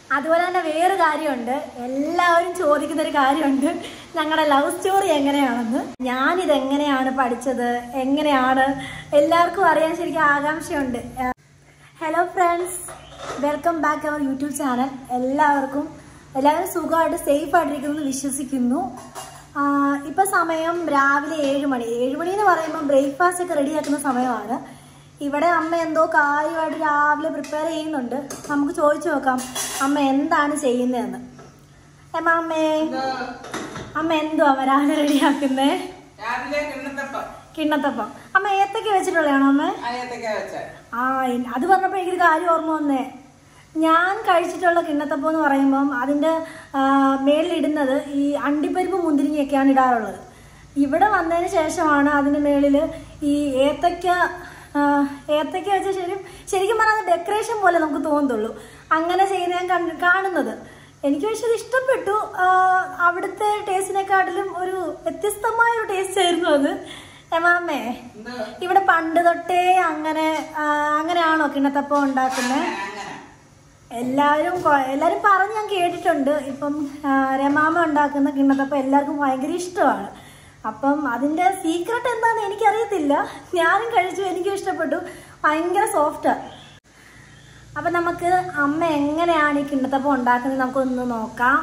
അതുപോലെ തന്നെ വേറെ കാര്യമുണ്ട് എല്ലാവരും ചോദിക്കുന്ന ഒരു കാര്യമുണ്ട് ഞങ്ങളുടെ ലവ് സ്റ്റോറി എങ്ങനെയാണെന്ന് ഞാനിത് എങ്ങനെയാണ് പഠിച്ചത് എങ്ങനെയാണ് എല്ലാവർക്കും അറിയാൻ ശരിക്കും ആകാംക്ഷയുണ്ട് hello friends welcome back our YouTube channel എല്ലാവർക്കും എല്ലാവരും സുഖമായിട്ട് സേഫ് ആയിട്ടിരിക്കുന്നു എന്ന് വിശ്വസിക്കുന്നു ആഹ് ഇപ്പൊ സമയം രാവിലെ ഏഴ് മണി ഏഴ് മണി എന്ന് പറയുമ്പോൾ ബ്രേക്ക്ഫാസ്റ്റ് ഒക്കെ റെഡിയാക്കുന്ന സമയമാണ് ഇവിടെ അമ്മ എന്തോ കാര്യമായിട്ട് രാവിലെ പ്രിപ്പയർ ചെയ്യുന്നുണ്ട് നമുക്ക് ചോദിച്ചു നോക്കാം അമ്മ എന്താണ് ചെയ്യുന്നതെന്ന് ഏമ്മ അമ്മേ അമ്മ എന്തോ അമ്മ രാവിലെ റെഡിയാക്കുന്നേ രാവിലെ കിണ്ണത്തപ്പം കിണ്ണത്തപ്പം അമ്മ ഏത്തൊക്കെ വെച്ചിട്ടുള്ളതാണോ അമ്മ അയ്യത്തൊക്കെ വെച്ച ആ എൻ- അത് പറഞ്ഞപ്പോൾ എനിക്കൊരു കാര്യം ഓർമ്മ വന്നേ ഞാൻ കഴിച്ചിട്ടുള്ള കിണ്ണത്തപ്പം എന്ന് പറയുമ്പം അതിൻ്റെ മേളിലിടുന്നത് ഈ അണ്ടിപ്പരിപ്പ് മുന്തിരിങ്ങയൊക്കെയാണ് ഇടാറുള്ളത് ഇവിടെ വന്നതിന് ശേഷമാണ് അതിൻ്റെ മേളിൽ ഈ ഏത്തക്ക ആ, ഏത്തക്ക വെച്ച ശരിക്കും ശരിക്കും പറഞ്ഞാൽ അത് ഡെക്കറേഷൻ പോലെ നമുക്ക് തോന്നത്തുള്ളൂ അങ്ങനെ ചെയ്യുന്ന ഞാൻ കണ്ട് കാണുന്നത് എനിക്ക് പക്ഷെ ഇത് ഇഷ്ടപ്പെട്ടു ആ, അവിടുത്തെ ടേസ്റ്റിനെക്കാട്ടിലും ഒരു വ്യത്യസ്തമായ ഒരു ടേസ്റ്റ് ആയിരുന്നു അത് ഏമാമ്മേ എന്തോ ഇവിടെ പണ്ട് തൊട്ടേ അങ്ങനെ ആ, അങ്ങനെയാണോ കിണ്ണത്തപ്പം ഉണ്ടാക്കുന്നത് അങ്ങനെ എല്ലാവരും കൊ- എല്ലാവരും പറഞ്ഞ് ഞാൻ കേട്ടിട്ടുണ്ട് ഇപ്പം ആ, രമാമ ഉണ്ടാക്കുന്ന കിണ്ണത്തപ്പം എല്ലാവർക്കും ഭയങ്കര ഇഷ്ടമാണ് അപ്പം അതിന്റെ സീക്രട്ട് എന്താണെന്ന് എനിക്കറിയത്തില്ല ഞാനും കഴിച്ചു എനിക്കും ഇഷ്ടപ്പെട്ടു ഭയങ്കര സോഫ്റ്റാണ് അപ്പം നമുക്ക് അമ്മ എങ്ങനെയാണ് ഈ കിണ്ണത്തപ്പം ഉണ്ടാക്കുന്നത് നമുക്കൊന്ന് നോക്കാം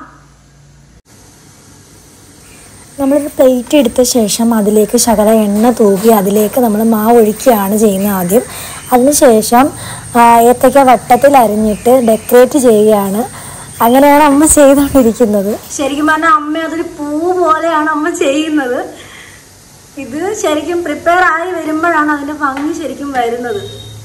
നമ്മളൊരു പ്ലേറ്റ് എടുത്ത ശേഷം അതിലേക്ക് ശകല എണ്ണ തൂകി അതിലേക്ക് നമ്മൾ മാവ് ഒഴിക്കുകയാണ് ചെയ്യുന്നത് ആദ്യം അതിനുശേഷം ആ, ഏത്തയ്ക്ക വട്ടത്തിൽ അരിഞ്ഞിട്ട് ഡെക്കറേറ്റ് ചെയ്യുകയാണ് അങ്ങനെയാണ് അമ്മ ചെയ്തുകൊണ്ടിരിക്കുന്നത് ശരിക്കും പറഞ്ഞാൽ അമ്മ അതൊരു പൂ പോലെയാണ് അമ്മ ചെയ്യുന്നത് ഇത് ശരിക്കും പ്രിപ്പയർ ആയി വരുമ്പോഴാണ് അതിന്റെ ഭംഗി ശരിക്കും വരുന്നത്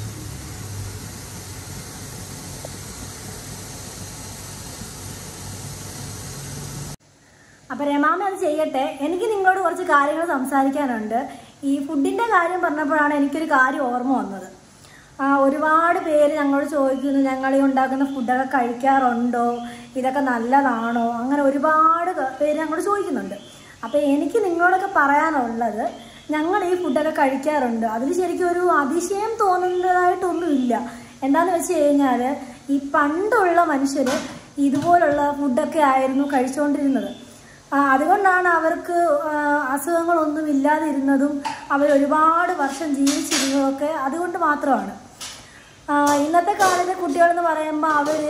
അപ്പൊ രമാമ അത് ചെയ്യട്ടെ എനിക്ക് നിങ്ങളോട് കുറച്ച് കാര്യങ്ങൾ സംസാരിക്കാനുണ്ട് ഈ ഫുഡിന്റെ കാര്യം പറഞ്ഞപ്പോഴാണ് എനിക്കൊരു കാര്യം ഓർമ്മ വന്നത് ആ, ഒരുപാട് പേര് ഞങ്ങളോട് ചോദിക്കുന്നു ഞങ്ങൾ ഈ ഉണ്ടാക്കുന്ന ഫുഡൊക്കെ കഴിക്കാറുണ്ടോ ഇതൊക്കെ നല്ലതാണോ അങ്ങനെ ഒരുപാട് ക- പേര് ഞങ്ങളോട് ചോദിക്കുന്നുണ്ട് അപ്പോൾ എനിക്ക് നിങ്ങളോടൊക്കെ പറയാനുള്ളത് ഞങ്ങൾ ഈ ഫുഡൊക്കെ കഴിക്കാറുണ്ട് അതിൽ ശരിക്കും ഒരു അതിശയം തോന്നുന്നതായിട്ടൊന്നുമില്ല എന്താണെന്ന് വെച്ച് കഴിഞ്ഞാൽ ഈ പണ്ടുള്ള മനുഷ്യർ ഇതുപോലുള്ള ഫുഡൊക്കെ ആയിരുന്നു കഴിച്ചുകൊണ്ടിരുന്നത് ആ, അതുകൊണ്ടാണ് അവർക്ക് ആ, അസുഖങ്ങളൊന്നും ഇല്ലാതിരുന്നതും അവർ ഒരുപാട് വർഷം ജീവിച്ചിരുന്നതൊക്കെ അതുകൊണ്ട് മാത്രമാണ് ആ, ഇന്നത്തെ കാലത്തെ കുട്ടികളെന്ന് പറയുമ്പോൾ അവർ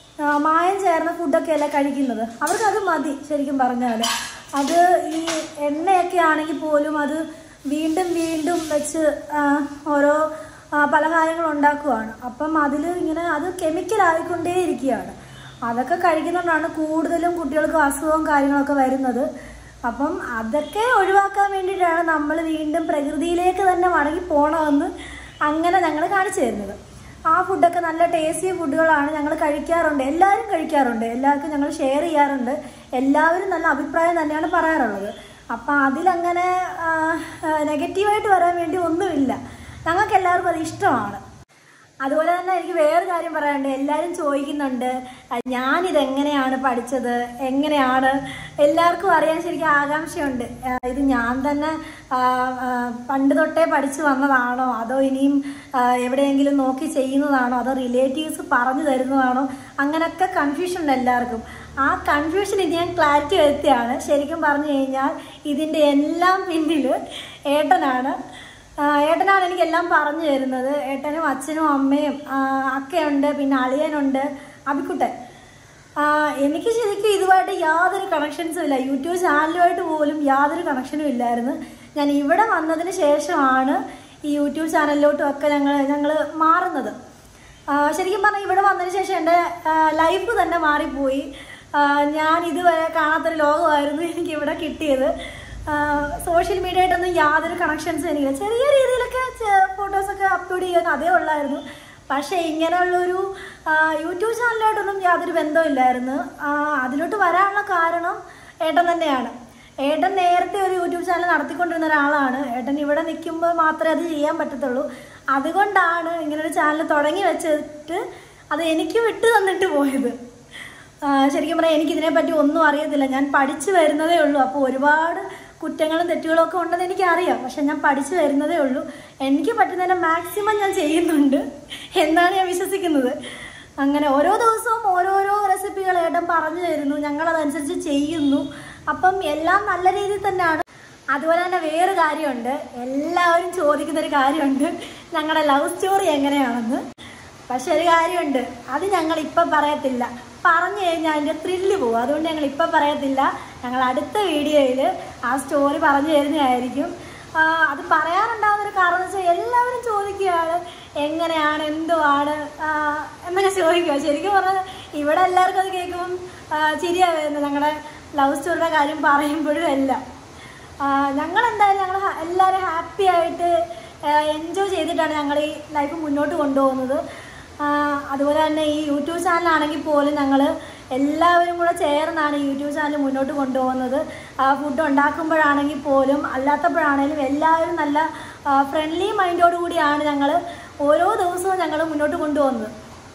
മായം ചേർന്ന ഫുഡൊക്കെ അല്ല കഴിക്കുന്നത് അവർക്ക് അത് മതി ശരിക്കും പറഞ്ഞാൽ അത് ഈ എണ്ണയൊക്കെ ആണെങ്കിൽ പോലും അത് വീണ്ടും വീണ്ടും വെച്ച് ആ, ഓരോ ആ, പലഹാരങ്ങൾ ഉണ്ടാക്കുവാണ് അപ്പം അതിൽ ഇങ്ങനെ അത് കെമിക്കൽ ആയിക്കൊണ്ടേ ഇരിക്കുകയാണ് അതൊക്കെ കഴിക്കുന്നതുകൊണ്ടാണ് കൂടുതലും കുട്ടികൾക്ക് അസുഖവും കാര്യങ്ങളൊക്കെ വരുന്നത് അപ്പം അതൊക്കെ ഒഴിവാക്കാൻ വേണ്ടിയിട്ടാണ് നമ്മൾ വീണ്ടും പ്രകൃതിയിലേക്ക് തന്നെ മടങ്ങി പോകണമെന്ന് അങ്ങനെ ഞങ്ങൾ കാണിച്ചു തരുന്നത് ആ ഫുഡൊക്കെ നല്ല ടേസ്റ്റി ഫുഡുകളാണ് ഞങ്ങൾ കഴിക്കാറുണ്ട് എല്ലാവരും കഴിക്കാറുണ്ട് എല്ലാവർക്കും ഞങ്ങൾ ഷെയർ ചെയ്യാറുണ്ട് എല്ലാവരും നല്ല അഭിപ്രായം തന്നെയാണ് പറയാറുള്ളത് അപ്പം അതിലങ്ങനെ നെഗറ്റീവായിട്ട് വരാൻ വേണ്ടി ഒന്നുമില്ല ഞങ്ങൾക്ക് എല്ലാവർക്കും അത് ഇഷ്ടമാണ് അതുപോലെ തന്നെ എനിക്ക് വേറെ കാര്യം പറയാനുണ്ട് എല്ലാവരും ചോദിക്കുന്നുണ്ട് അഹ് ഞാനിത് എങ്ങനെയാണ് പഠിച്ചത് എങ്ങനെയാണ് എല്ലാവർക്കും അറിയാൻ ശരിക്കും ആകാംക്ഷയുണ്ട് ആഹ് ഇത് ഞാൻ തന്നെ ആഹ് ആഹ് പണ്ട് തൊട്ടേ പഠിച്ചു വന്നതാണോ അതോ ഇനിയും ആഹ് എവിടെയെങ്കിലും നോക്കി ചെയ്യുന്നതാണോ അതോ റിലേറ്റീവ്സ് പറഞ്ഞു തരുന്നതാണോ അങ്ങനെയൊക്കെ കൺഫ്യൂഷൻ ഉണ്ട് എല്ലാവർക്കും ആ കൺഫ്യൂഷൻ ഇത് ഞാൻ ക്ലാരിറ്റി വരുത്തിയാണ് ശരിക്കും പറഞ്ഞു കഴിഞ്ഞാൽ ഇതിൻ്റെ എല്ലാം പിന്നിൽ ഏട്ടനാണ് ആ, ഏട്ടനാണ് എനിക്കെല്ലാം പറഞ്ഞു തരുന്നത് ഏട്ടനും അച്ഛനും അമ്മയും ആ, അക്കയുണ്ട് പിന്നെ അളിയനുണ്ട് അബിക്കുട്ടൻ ആ, എനിക്ക് ശരിക്കും ഇതുമായിട്ട് യാതൊരു കണക്ഷൻസും ഇല്ല യൂട്യൂബ് ചാനലുമായിട്ട് പോലും യാതൊരു കണക്ഷനും ഇല്ലായിരുന്നു ഞാൻ ഇവിടെ വന്നതിന് ശേഷമാണ് ഈ യൂട്യൂബ് ചാനലിലോട്ടും ഒക്കെ ഞങ്ങൾ ഞങ്ങൾ മാറുന്നത് ആ, ശരിക്കും പറഞ്ഞാൽ ഇവിടെ വന്നതിന് ശേഷം എൻ്റെ ലൈഫ് തന്നെ മാറിപ്പോയി ആ, ഞാൻ ഇതുവരെ കാണാത്തൊരു ലോകമായിരുന്നു എനിക്ക് ഇവിടെ കിട്ടിയത് സോഷ്യൽ മീഡിയ ആയിട്ടൊന്നും യാതൊരു കണക്ഷൻസും എനിക്കില്ല ചെറിയ രീതിയിലൊക്കെ ഫോട്ടോസൊക്കെ അപ്ലോഡ് ചെയ്യാൻ അതേ ഉള്ളായിരുന്നു പക്ഷേ ഇങ്ങനെയുള്ളൊരു ആ, യൂട്യൂബ് ചാനലായിട്ടൊന്നും യാതൊരു ബന്ധമില്ലായിരുന്നു ആ, അതിലോട്ട് വരാനുള്ള കാരണം ഏട്ടൻ തന്നെയാണ് ഏട്ടൻ നേരത്തെ ഒരു യൂട്യൂബ് ചാനൽ നടത്തിക്കൊണ്ടിരുന്ന ഒരാളാണ് ഏട്ടൻ ഇവിടെ നിൽക്കുമ്പോൾ മാത്രമേ അത് ചെയ്യാൻ പറ്റത്തുള്ളൂ അതുകൊണ്ടാണ് ഇങ്ങനൊരു ചാനൽ തുടങ്ങി വെച്ചിട്ട് അത് എനിക്ക് വിട്ടു തന്നിട്ട് പോയത് ആ, ശരിക്കും പറയാം എനിക്ക് ഇതിനെപ്പറ്റി ഒന്നും അറിയത്തില്ല ഞാൻ പഠിച്ചു വരുന്നതേ ഉള്ളൂ അപ്പോൾ ഒരുപാട് കുറ്റങ്ങളും തെറ്റുകളും ഒക്കെ ഉണ്ടെന്ന് എനിക്കറിയാം പക്ഷെ ഞാൻ പഠിച്ചു വരുന്നതേ ഉള്ളൂ എനിക്ക് പറ്റുന്നതിന്റെ മാക്സിമം ഞാൻ ചെയ്യുന്നുണ്ട് എന്നാണ് ഞാൻ വിശ്വസിക്കുന്നത് അങ്ങനെ ഓരോ ദിവസവും ഓരോരോ റെസിപ്പി പറഞ്ഞു തരുന്നു ഞങ്ങൾ അതനുസരിച്ച് ചെയ്യുന്നു അപ്പം എല്ലാം നല്ല രീതിയിൽ തന്നെയാണ് അതുപോലെ തന്നെ വേറൊരു കാര്യമുണ്ട് എല്ലാവരും ചോദിക്കുന്ന ഒരു കാര്യമുണ്ട് ഞങ്ങളുടെ ലവ് സ്റ്റോറി എങ്ങനെയാണെന്ന് പക്ഷെ ഒരു കാര്യമുണ്ട് അത് ഞങ്ങൾ ഇപ്പം പറയത്തില്ല പറഞ്ഞു കഴിഞ്ഞാൽ അതിൻ്റെ ത്രില്ല് പോകും അതുകൊണ്ട് ഞങ്ങൾ ഇപ്പം പറയത്തില്ല ഞങ്ങൾ അടുത്ത വീഡിയോയിൽ ആ സ്റ്റോറി പറഞ്ഞു തരുന്നതായിരിക്കും ആ, അത് പറയാനുണ്ടാകുന്നൊരു കാരണം എന്ന് വെച്ചാൽ എല്ലാവരും ചോദിക്കുകയാണ് എങ്ങനെയാണ് എന്തുവാണ് ആ, എന്നൊക്കെ ചോദിക്കുക ശരിക്കും പറഞ്ഞാൽ ഇവിടെ എല്ലാവർക്കും അത് കേൾക്കുമ്പം ചിരിയാ വരുന്നത് ഞങ്ങളുടെ ലവ് സ്റ്റോറിയുടെ കാര്യം പറയുമ്പോഴും എല്ലാം ഞങ്ങൾ എന്തായാലും ഞങ്ങൾ എല്ലാവരും ഹാപ്പി ആയിട്ട് എൻജോയ് ചെയ്തിട്ടാണ് ഞങ്ങൾ ഈ ലൈഫ് മുന്നോട്ട് കൊണ്ടുപോകുന്നത് ആ, അതുപോലെ തന്നെ ഈ യൂട്യൂബ് ചാനലാണെങ്കിൽ പോലും ഞങ്ങൾ എല്ലാവരും കൂടെ ചേർന്നാണ് ഈ യൂട്യൂബ് ചാനൽ മുന്നോട്ട് കൊണ്ടുപോകുന്നത് ഫുഡ് ഉണ്ടാക്കുമ്പോഴാണെങ്കിൽ പോലും അല്ലാത്തപ്പോഴാണെങ്കിലും എല്ലാവരും നല്ല ഫ്രണ്ട്ലി മൈൻഡോട് കൂടിയാണ് ഞങ്ങൾ ഓരോ ദിവസവും ഞങ്ങൾ മുന്നോട്ട് കൊണ്ടുപോകുന്നത്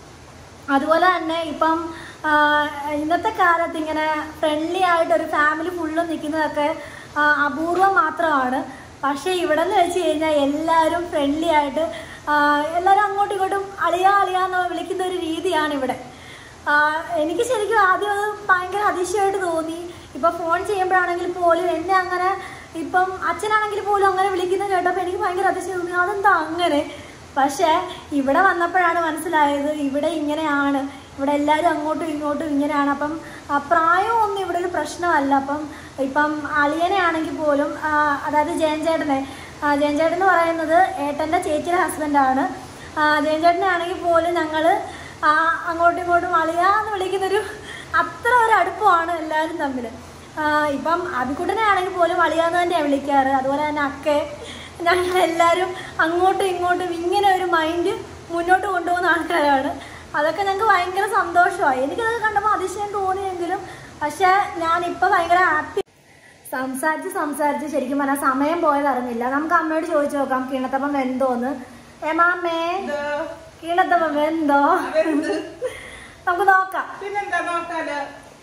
അതുപോലെ തന്നെ ഇപ്പം ആ, ഇന്നത്തെ കാലത്ത് ഇങ്ങനെ ഫ്രണ്ട്ലി ആയിട്ട് ഒരു ഫാമിലി ഫുള്ളും നിൽക്കുന്നതൊക്കെ ആ, അപൂർവം മാത്രമാണ് പക്ഷേ ഇവിടെ നിന്ന് വെച്ച് കഴിഞ്ഞാൽ എല്ലാവരും ഫ്രണ്ട്ലി ആയിട്ട് ആ, എല്ലാവരും അങ്ങോട്ടും ഇങ്ങോട്ടും അളിയ അളിയ എന്ന് വിളിക്കുന്ന ഒരു രീതിയാണ് ഇവിടെ ആ, എനിക്ക് ശരിക്കും ആദ്യം അത് ഭയങ്കര അതിശയമായിട്ട് തോന്നി ഇപ്പം ഫോൺ ചെയ്യുമ്പോഴാണെങ്കിൽ പോലും എന്നെ അങ്ങനെ ഇപ്പം അച്ഛനാണെങ്കിൽ പോലും അങ്ങനെ വിളിക്കുന്നത് കേട്ടപ്പോൾ എനിക്ക് ഭയങ്കര അതിശയം തോന്നി അതെന്താ അങ്ങനെ പക്ഷേ ഇവിടെ വന്നപ്പോഴാണ് മനസ്സിലായത് ഇവിടെ ഇങ്ങനെയാണ് ഇവിടെ എല്ലാവരും അങ്ങോട്ടും ഇങ്ങോട്ടും ഇങ്ങനെയാണ് അപ്പം ആ, പ്രായമൊന്നും ഇവിടെ ഒരു പ്രശ്നമല്ല അപ്പം ഇപ്പം അളിയനെ ആണെങ്കിൽ പോലും ആ, അതായത് ജയൻ ചേട്ടനെ ആ, ജയൻ ചേട്ടൻ എന്ന് പറയുന്നത് ഏട്ടൻ്റെ ചേച്ചിയുടെ ഹസ്ബൻഡാണ് ജയൻ ചേട്ടനെ ആണെങ്കിൽ പോലും ഞങ്ങൾ അങ്ങോട്ടും ഇങ്ങോട്ടും അളിയ എന്ന് വിളിക്കുന്നൊരു അത്ര ഒരു അടുപ്പമാണ് എല്ലാവരും തമ്മിൽ ഇപ്പം അബിക്കുട്ടനെ ആണെങ്കിൽ പോലും അളിയാന്ന് തന്നെയാണ് വിളിക്കാറ് അതുപോലെ തന്നെ അക്കെ ഞങ്ങൾ എല്ലാവരും അങ്ങോട്ടും ഇങ്ങോട്ടും ഇങ്ങനെ ഒരു മൈൻഡ് മുന്നോട്ട് കൊണ്ടുപോകുന്ന ആൾക്കാരാണ് അതൊക്കെ ഞങ്ങൾക്ക് ഭയങ്കര സന്തോഷമായി എനിക്കതൊക്കെ കണ്ടപ്പോൾ അതിശയം തോന്നിയെങ്കിലും പക്ഷേ ഞാനിപ്പോൾ ഭയങ്കര ഹാപ്പി സംസാരിച്ച് സംസാരിച്ച് ശരിക്കും പറഞ്ഞാൽ സമയം പോയത് അറിഞ്ഞില്ല നമുക്ക് അമ്മയോട് ചോദിച്ചു നോക്കാം കിണത്തപ്പം വെന്തോന്ന് ഏമാമ്മേ ഇത് കിണത്തപ്പം വെന്തോ അതെന്ത്? നമുക്ക് നോക്കാം പിന്നെന്താ നോക്കാല്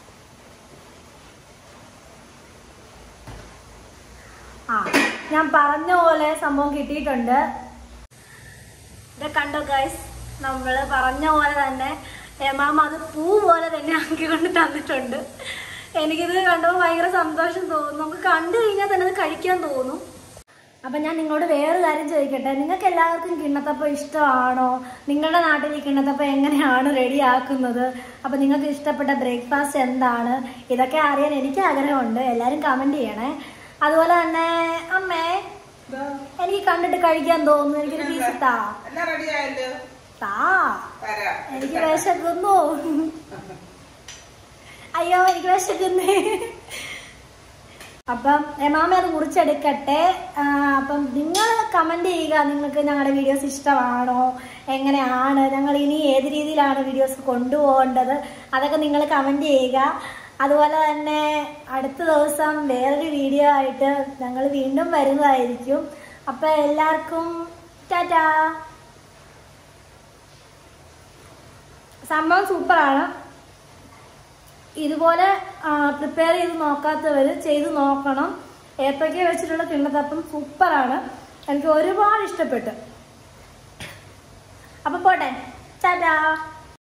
ആ ഞാൻ പറഞ്ഞ പോലെ സംഭവം കിട്ടിയിട്ടുണ്ട് ഇത് കണ്ടോ ഗൈസ് നമ്മൾ പറഞ്ഞ പോലെ തന്നെ എമാമ അത് പൂ പോലെ തന്നെ ആക്കിക്കൊണ്ട് തന്നിട്ടുണ്ട് എനിക്കിത് കണ്ടപ്പോൾ ഭയങ്കര സന്തോഷം തോന്നും നമുക്ക് കണ്ടു കഴിഞ്ഞാൽ തന്നെ അത് കഴിക്കാൻ തോന്നും അപ്പം ഞാൻ നിങ്ങളോട് വേറൊരു കാര്യം ചോദിക്കട്ടെ നിങ്ങൾക്ക് എല്ലാവർക്കും കിണ്ണത്തപ്പം ഇഷ്ടമാണോ നിങ്ങളുടെ നാട്ടിൽ ഈ കിണ്ണത്തപ്പം എങ്ങനെയാണ് റെഡിയാക്കുന്നത് അപ്പം നിങ്ങൾക്ക് ഇഷ്ടപ്പെട്ട ബ്രേക്ക്ഫാസ്റ്റ് എന്താണ് ഇതൊക്കെ അറിയാൻ എനിക്ക് ആഗ്രഹമുണ്ട് എല്ലാവരും കമൻറ്റ് ചെയ്യണേ അതുപോലെ തന്നെ അമ്മേ ഇതോ. എനിക്ക് കണ്ടിട്ട് കഴിക്കാൻ തോന്നുന്നു എനിക്കൊരു പീസ് താ എല്ലാം റെഡി ആയല്ലോ താ തരാം എനിക്ക് വിശക്കുന്നു അയ്യോ എനിക്ക് വിശക്കുന്നേ അപ്പം എമാമ അത് മുറിച്ചെടുക്കട്ടെ ആ, അപ്പം നിങ്ങൾ കമന്റ് ചെയ്യുക നിങ്ങൾക്ക് ഞങ്ങളുടെ വീഡിയോസ് ഇഷ്ടമാണോ എങ്ങനെയാണ് ഞങ്ങൾ ഇനി ഏത് രീതിയിലാണ് വീഡിയോസ് കൊണ്ടുപോകേണ്ടത് അതൊക്കെ നിങ്ങൾ കമന്റ് ചെയ്യുക അതുപോലെ തന്നെ അടുത്ത ദിവസം വേറൊരു വീഡിയോ ആയിട്ട് ഞങ്ങൾ വീണ്ടും വരുന്നതായിരിക്കും അപ്പം എല്ലാവർക്കും ടാറ്റാ സംഭവം സൂപ്പറാണ് ഇതുപോലെ പ്രിപ്പയർ ചെയ്ത് നോക്കാത്തവർ ചെയ്ത് നോക്കണം ഏത്തക്ക വെച്ചിട്ടുള്ള കിണ്ണത്തപ്പം സൂപ്പറാണ് എനിക്ക് ഒരുപാട് ഇഷ്ടപ്പെട്ടു അപ്പൊ പോട്ടെ ടാറ്റാ